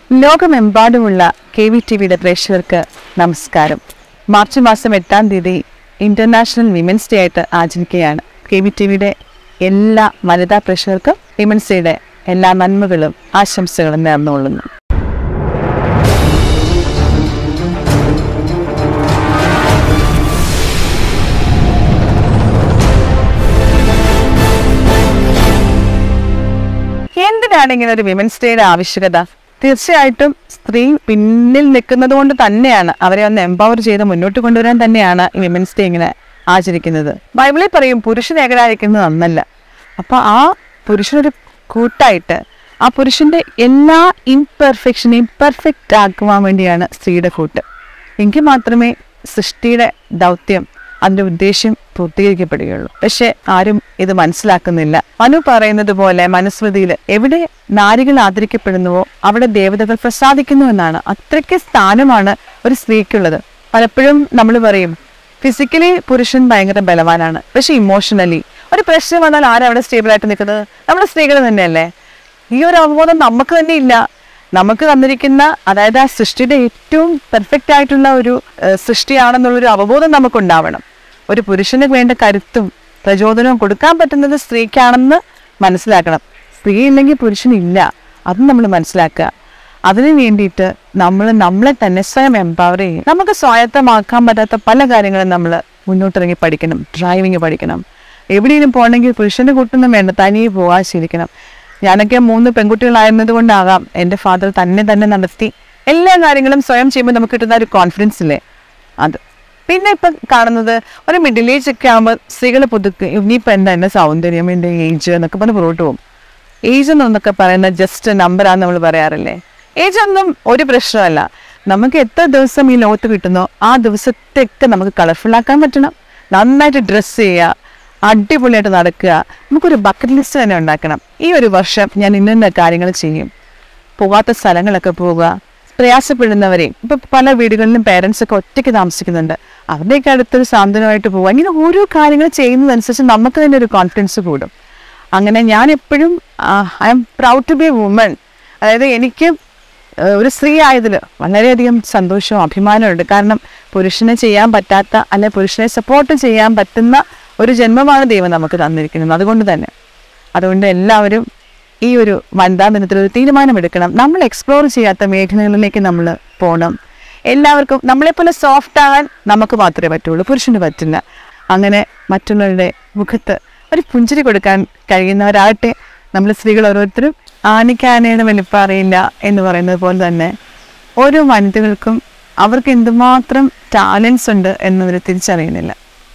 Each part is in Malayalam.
ലോകമെമ്പാടുമുള്ള കെ വി ടി വിയുടെ പ്രേക്ഷകർക്ക് നമസ്കാരം മാർച്ച് മാസം എട്ടാം തീയതി ഇന്റർനാഷണൽ വിമൻസ് ഡേ ആയിട്ട് ആചരിക്കുകയാണ് കെ വി ടി വിയുടെ എല്ലാ വനിതാ പ്രേക്ഷകർക്കും വിമൻസ് ഡേയുടെ എല്ലാ നന്മകളും ആശംസകളും നേർന്നുകൊള്ളുന്നു എന്തിനാണ് ഇങ്ങനെ ഒരു വിമൻസ് ഡേയുടെ ആവശ്യകത തീർച്ചയായിട്ടും സ്ത്രീ പിന്നിൽ നിൽക്കുന്നത് കൊണ്ട് തന്നെയാണ് അവരെ ഒന്ന് എംപവർ ചെയ്ത് മുന്നോട്ട് കൊണ്ടുവരാൻ തന്നെയാണ് ഈ വിമൻസ് ഡേ ഇങ്ങനെ ആചരിക്കുന്നത് ബൈബിളിൽ പറയും പുരുഷൻ ഏകനായിരിക്കുന്നത് നന്നല്ല അപ്പൊ ആ പുരുഷനൊരു കൂട്ടായിട്ട് ആ പുരുഷന്റെ എല്ലാ ഇംപെർഫെക്ഷനെയും പെർഫെക്റ്റ് ആക്കുവാൻ വേണ്ടിയാണ് സ്ത്രീയുടെ കൂട്ട് എങ്കിൽ മാത്രമേ സൃഷ്ടിയുടെ ദൗത്യം അതിന്റെ ഉദ്ദേശ്യം പൂർത്തീകരിക്കപ്പെടുകയുള്ളൂ പക്ഷെ ആരും ഇത് മനസ്സിലാക്കുന്നില്ല മനു പറയുന്നത് പോലെ മനുസ്മൃതിയിൽ എവിടെ നാരികൾ ആദരിക്കപ്പെടുന്നുവോ അവിടെ ദേവതകൾ പ്രസാദിക്കുന്നു എന്നാണ് അത്രയ്ക്ക് സ്ഥാനമാണ് ഒരു സ്ത്രീക്കുള്ളത് പലപ്പോഴും നമ്മൾ പറയും ഫിസിക്കലി പുരുഷൻ ഭയങ്കര ബലവാനാണ് പക്ഷെ ഇമോഷണലി ഒരു പ്രശ്നം വന്നാൽ ആരാ അവിടെ സ്റ്റേബിൾ ആയിട്ട് നിൽക്കുന്നത് നമ്മുടെ സ്ത്രീകൾ തന്നെയല്ലേ ഈ ഒരു അവബോധം നമുക്ക് തന്നെ ഇല്ല നമുക്ക് തന്നിരിക്കുന്ന അതായത് ആ സൃഷ്ടിയുടെ ഏറ്റവും പെർഫെക്റ്റ് ആയിട്ടുള്ള ഒരു ഏഹ്, സൃഷ്ടിയാണെന്നുള്ളൊരു അവബോധം നമുക്കുണ്ടാവണം ഒരു പുരുഷന് വേണ്ട കരുത്തും പ്രചോദനവും കൊടുക്കാൻ പറ്റുന്നത് സ്ത്രീക്കാണെന്ന് മനസ്സിലാക്കണം സ്ത്രീ ഇല്ലെങ്കിൽ പുരുഷനില്ല അത് നമ്മൾ മനസ്സിലാക്കുക അതിനു വേണ്ടിയിട്ട് നമ്മൾ നമ്മളെ തന്നെ സ്വയം എംപവർ ചെയ്യും നമുക്ക് സ്വായത്തമാക്കാൻ പറ്റാത്ത പല കാര്യങ്ങളും നമ്മൾ മുന്നോട്ടിറങ്ങി പഠിക്കണം ഡ്രൈവിംഗ് പഠിക്കണം എവിടെയെങ്കിലും പോകണമെങ്കിൽ പുരുഷന്റെ കൂട്ടൊന്നും വേണ്ട തനിയെ പോകാൻ ശീലിക്കണം ഞാനൊക്കെ മൂന്ന് പെൺകുട്ടികളായിരുന്നത് കൊണ്ടാകാം എൻ്റെ ഫാദർ തന്നെ തന്നെ നടത്തി എല്ലാ കാര്യങ്ങളും സ്വയം ചെയ്യുമ്പോൾ നമുക്ക് കിട്ടുന്ന ഒരു കോൺഫിഡൻസ് ഇല്ലേ അത് പിന്നെ ഇപ്പം കാണുന്നത് ഒരു മിഡിൽ ഏജ് ഒക്കെ ആകുമ്പോൾ സ്ത്രീകൾ പുതുക്ക് ഇനിയിപ്പോൾ എന്താ എൻ്റെ സൗന്ദര്യം എൻ്റെ ഏജ് എന്നൊക്കെ പറഞ്ഞ് പുറകോട്ട് പോകും ഏജ് എന്നൊക്കെ പറയുന്ന ജസ്റ്റ് നമ്പറാന്ന് നമ്മൾ പറയാറില്ലേ ഏജ് ഒന്നും ഒരു പ്രശ്നമല്ല നമുക്ക് എത്ര ദിവസം ഈ ലോകത്ത് കിട്ടുന്നോ ആ ദിവസത്തെയൊക്കെ നമുക്ക് കളർഫുൾ ആക്കാൻ പറ്റണം നന്നായിട്ട് ഡ്രസ്സ് ചെയ്യുക അടിപൊളിയായിട്ട് നടക്കുക നമുക്കൊരു ബക്കറ്റ് ലിസ്റ്റ് തന്നെ ഉണ്ടാക്കണം ഈ ഒരു വർഷം ഞാൻ ഇന്ന കാര്യങ്ങൾ ചെയ്യും പോകാത്ത സ്ഥലങ്ങളൊക്കെ പോവുക പ്രയാസപ്പെടുന്നവരെ ഇപ്പൊ പല വീടുകളിലും പേരൻസ് ഒക്കെ ഒറ്റയ്ക്ക് താമസിക്കുന്നുണ്ട് അവരുടെയൊക്കെ അടുത്തൊരു സാന്ത്വനമായിട്ട് പോവുക ഇങ്ങനെ ഓരോ കാര്യങ്ങൾ ചെയ്യുന്നതനുസരിച്ച് നമുക്ക് തന്നെ ഒരു കോൺഫിഡൻസ് കൂടും അങ്ങനെ ഞാൻ എപ്പോഴും I am proud to be a woman അതായത് എനിക്ക് ഏഹ്, ഒരു സ്ത്രീ ആയതിൽ വളരെയധികം സന്തോഷവും അഭിമാനമുണ്ട് കാരണം പുരുഷനെ ചെയ്യാൻ പറ്റാത്ത അല്ലെ പുരുഷനെ സപ്പോർട്ട് ചെയ്യാൻ പറ്റുന്ന ഒരു ജന്മമാണ് ദൈവം നമുക്ക് തന്നിരിക്കുന്നത് അതുകൊണ്ട് തന്നെ അതുകൊണ്ട് എല്ലാവരും ഈ ഒരു വനിതാ ദിനത്തിൽ ഒരു തീരുമാനമെടുക്കണം നമ്മൾ എക്സ്പ്ലോർ ചെയ്യാത്ത മേഖലകളിലേക്ക് നമ്മൾ പോകണം എല്ലാവർക്കും നമ്മളെപ്പോലെ സോഫ്റ്റ് ആകാൻ നമുക്ക് മാത്രമേ പറ്റുള്ളൂ പുരുഷന് പറ്റില്ല അങ്ങനെ മറ്റുള്ളവരുടെ മുഖത്ത് ഒരു പുഞ്ചിരി കൊടുക്കാൻ കഴിയുന്നവരാകട്ടെ നമ്മൾ സ്ത്രീകൾ ഓരോരുത്തരും ആനയ്ക്കാനയുടെ വലിപ്പം അറിയില്ല എന്ന് പറയുന്നത് പോലെ തന്നെ ഓരോ വനിതകൾക്കും അവർക്ക് എന്തുമാത്രം ടാലൻസ് ഉണ്ട് എന്നവർ തിരിച്ചറിയുന്നില്ല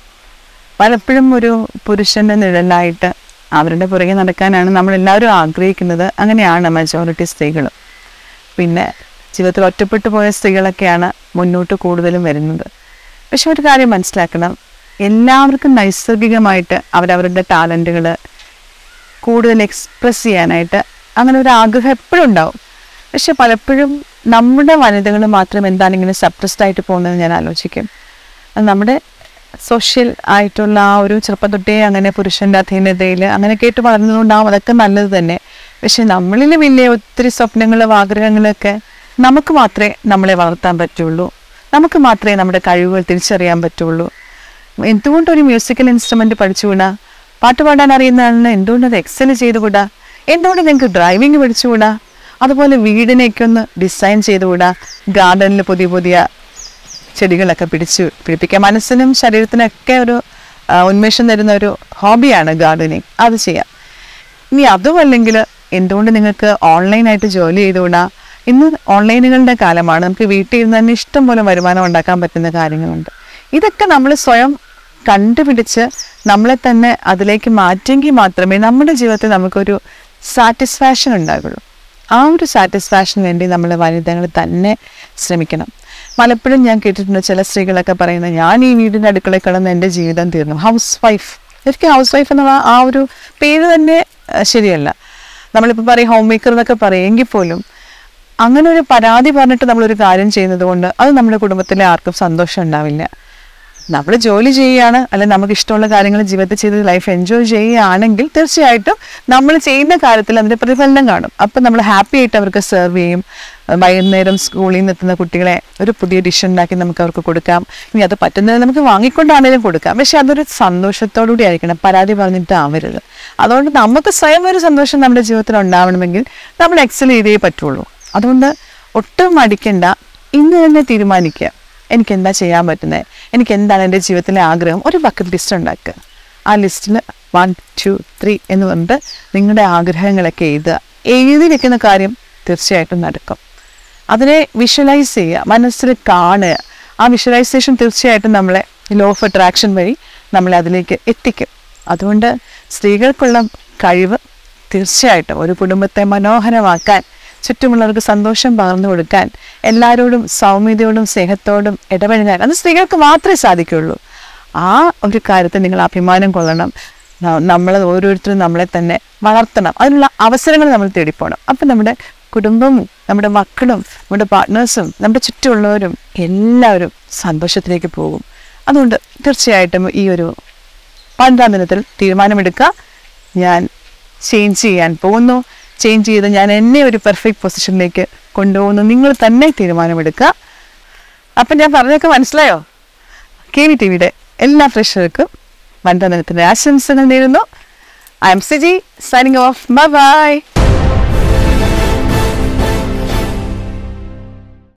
പലപ്പോഴും ഒരു പുരുഷന്റെ നിഴലായിട്ട് അവരുടെ പുറകെ നടക്കാനാണ് നമ്മൾ എല്ലാവരും ആഗ്രഹിക്കുന്നത് അങ്ങനെയാണ് മെജോറിറ്റി സ്ത്രീകളും പിന്നെ ജീവിതത്തിൽ ഒറ്റപ്പെട്ടു പോയ സ്ത്രീകളൊക്കെയാണ് മുന്നോട്ട് കൂടുതലും വരുന്നത് പക്ഷെ ഒരു കാര്യം മനസ്സിലാക്കണം എല്ലാവർക്കും നൈസർഗികമായിട്ട് അവരവരുടെ ടാലൻറ്റുകൾ കൂടുതൽ എക്സ്പ്രസ് ചെയ്യാനായിട്ട് അങ്ങനെ ഒരു ആഗ്രഹം എപ്പോഴും ഉണ്ടാവും പക്ഷെ പലപ്പോഴും നമ്മുടെ വനിതകൾ മാത്രം എന്താണ് ഇങ്ങനെ സപ്രസ്ഡ് ആയിട്ട് പോകുന്നത് ഞാൻ ആലോചിക്കും അത് നമ്മുടെ സോഷ്യൽ ആയിട്ടുള്ള ആ ഒരു ചെറുപ്പം തൊട്ടേ അങ്ങനെ പുരുഷന്റെ അധീനതയിൽ അങ്ങനെ കേട്ട് വളർന്നതുകൊണ്ടാവും അതൊക്കെ നല്ലത് തന്നെ പക്ഷെ നമ്മളിൽ വലിയ ഒത്തിരി സ്വപ്നങ്ങളും ആഗ്രഹങ്ങളൊക്കെ നമുക്ക് മാത്രമേ നമ്മളെ വളർത്താൻ പറ്റുള്ളൂ നമുക്ക് മാത്രമേ നമ്മുടെ കഴിവുകൾ തിരിച്ചറിയാൻ പറ്റുള്ളൂ എന്തുകൊണ്ട് ഒരു മ്യൂസിക്കൽ ഇൻസ്ട്രുമെന്റ് പഠിച്ചുകൂടാ പാട്ട് പാടാൻ അറിയുന്ന ആളിന് എന്തുകൊണ്ട് അത് എക്സൽ ചെയ്തുകൂടാ എന്തുകൊണ്ട് നിങ്ങൾക്ക് ഡ്രൈവിംഗ് പഠിച്ചുകൂടാ അതുപോലെ വീടിനെയൊക്കെ ഒന്ന് ഡിസൈൻ ചെയ്തുകൂടാ ഗാർഡനിൽ പുതിയ പുതിയ ചെടികളൊക്കെ പിടിച്ച് പിടിപ്പിക്കാം മനസ്സിനും ശരീരത്തിനൊക്കെ ഒരു ആ, ഉന്മേഷം തരുന്ന ഒരു ഹോബിയാണ് ഗാർഡനിങ് അത് ചെയ്യാം ഇനി അതുമല്ലെങ്കിൽ എന്തുകൊണ്ട് നിങ്ങൾക്ക് ഓൺലൈനായിട്ട് ജോലി ചെയ്തുകൂടാ ഇന്ന് ഓൺലൈനുകളുടെ കാലമാണ് നമുക്ക് വീട്ടിൽ ഇരുന്ന് തന്നെ ഇഷ്ടം പോലെ വരുമാനം ഉണ്ടാക്കാൻ പറ്റുന്ന കാര്യങ്ങളുണ്ട് ഇതൊക്കെ നമ്മൾ സ്വയം കണ്ടുപിടിച്ച് നമ്മളെ തന്നെ അതിലേക്ക് മാറ്റിയെങ്കിൽ മാത്രമേ നമ്മുടെ ജീവിതത്തിൽ നമുക്കൊരു സാറ്റിസ്ഫാക്ഷൻ ഉണ്ടാകുള്ളൂ ആ ഒരു സാറ്റിസ്ഫാക്ഷന് വേണ്ടി നമ്മൾ വനിതകൾ തന്നെ ശ്രമിക്കണം പലപ്പോഴും ഞാൻ കേട്ടിട്ടുണ്ട് ചില സ്ത്രീകളൊക്കെ പറയുന്നത് ഞാൻ ഈ വീടിൻ്റെ അടുക്കളയിൽ കിടന്ന് എൻ്റെ ജീവിതം തീർന്നു ഹൗസ് വൈഫ് എനിക്ക് ഹൗസ് വൈഫ് എന്നുള്ള ആ ഒരു പേര് തന്നെ ആ, ശരിയല്ല നമ്മളിപ്പോൾ പറയും ഹോം മേക്കർ എന്നൊക്കെ പറയും എങ്കിൽ പോലും അങ്ങനെ ഒരു പരാതി പറഞ്ഞിട്ട് നമ്മളൊരു കാര്യം ചെയ്യുന്നത് കൊണ്ട് അത് നമ്മുടെ കുടുംബത്തിലെ ആർക്കും സന്തോഷം ഉണ്ടാവില്ല നമ്മൾ ജോലി ചെയ്യുകയാണ് അല്ലെങ്കിൽ നമുക്ക് ഇഷ്ടമുള്ള കാര്യങ്ങൾ ജീവിതത്തിൽ ചെയ്ത് ലൈഫ് എൻജോയ് ചെയ്യുകയാണെങ്കിൽ തീർച്ചയായിട്ടും നമ്മൾ ചെയ്യുന്ന കാര്യത്തിൽ അതിൻ്റെ പ്രതിഫലനം കാണും അപ്പം നമ്മൾ ഹാപ്പി ആയിട്ട് അവർക്ക് സെർവ് ചെയ്യും അഹ് വൈകുന്നേരം സ്കൂളിൽ നിന്ന് എത്തുന്ന കുട്ടികളെ ഒരു പുതിയ ഡിഷ് ഉണ്ടാക്കി നമുക്ക് അവർക്ക് കൊടുക്കാം ഇനി അത് പറ്റുന്നത് നമുക്ക് വാങ്ങിക്കൊണ്ടാണെങ്കിലും കൊടുക്കാം പക്ഷെ അതൊരു സന്തോഷത്തോടുകൂടി ആയിരിക്കണം പരാതി പറഞ്ഞിട്ട് ആവരുത് അതുകൊണ്ട് നമുക്ക് സ്വയം ഒരു സന്തോഷം നമ്മുടെ ജീവിതത്തിൽ ഉണ്ടാവണമെങ്കിൽ നമ്മൾ എക്സൽ ചെയ്തേ പറ്റുള്ളൂ അതുകൊണ്ട് ഒട്ടും മടിക്കണ്ട ഇന്ന് തന്നെ തീരുമാനിക്കുക എനിക്ക് എന്താ ചെയ്യാൻ പറ്റുന്നത് എനിക്ക് എന്താണ് എൻ്റെ ജീവിതത്തിലെ ആഗ്രഹം ഒരു ബക്കറ്റ് ലിസ്റ്റ് ഉണ്ടാക്കുക ആ ലിസ്റ്റിൽ വൺ ടു ത്രീ എന്ന് പറഞ്ഞിട്ട് നിങ്ങളുടെ ആഗ്രഹങ്ങളൊക്കെ എഴുതുക എഴുതി വെക്കുന്ന കാര്യം തീർച്ചയായിട്ടും നടക്കും അതിനെ വിഷ്വലൈസ് ചെയ്യുക മനസ്സിൽ കാണുക ആ വിഷ്വലൈസേഷൻ തീർച്ചയായിട്ടും നമ്മളെ ലോ ഓഫ് അട്രാക്ഷൻ വഴി നമ്മളെ അതിലേക്ക് എത്തിക്കും അതുകൊണ്ട് സ്ത്രീകൾക്കുള്ള കഴിവ് തീർച്ചയായിട്ടും ഒരു കുടുംബത്തെ മനോഹരമാക്കാൻ ചുറ്റുമുള്ളവർക്ക് സന്തോഷം പകർന്നു കൊടുക്കാൻ എല്ലാവരോടും സൗമ്യതയോടും സ്നേഹത്തോടും ഇടപഴകാൻ അത് സ്ത്രീകൾക്ക് മാത്രമേ സാധിക്കുള്ളൂ ആ ഒരു കാര്യത്തിൽ നിങ്ങൾ അഭിമാനം കൊള്ളണം നമ്മൾ ഓരോരുത്തരും നമ്മളെ തന്നെ വളർത്തണം അതിനുള്ള അവസരങ്ങൾ നമ്മൾ തേടിപ്പോണം അപ്പം നമ്മുടെ കുടുംബവും നമ്മുടെ മക്കളും നമ്മുടെ പാർട്ട്നേഴ്സും നമ്മുടെ ചുറ്റുമുള്ളവരും എല്ലാവരും സന്തോഷത്തിലേക്ക് പോകും അതുകൊണ്ട് തീർച്ചയായിട്ടും ഈ ഒരു പന്ത്രണ്ടാം ദിനത്തിൽ തീരുമാനമെടുക്കുക ഞാൻ ചേഞ്ച് ചെയ്യാൻ പോകുന്നു ചേഞ്ച് ചെയ്ത് ഞാൻ എന്നെ ഒരു പെർഫെക്റ്റ് പൊസിഷനിലേക്ക് കൊണ്ടുപോകുന്നു നിങ്ങൾ തന്നെ തീരുമാനമെടുക്കുക അപ്പം ഞാൻ പറഞ്ഞൊക്കെ മനസ്സിലായോ കെ വി ടി വിയുടെ എല്ലാ പ്രേക്ഷകർക്കും വനിതാ ദിനത്തിൻ്റെ ആശംസകൾ നേരുന്നു I am Siji signing off bye by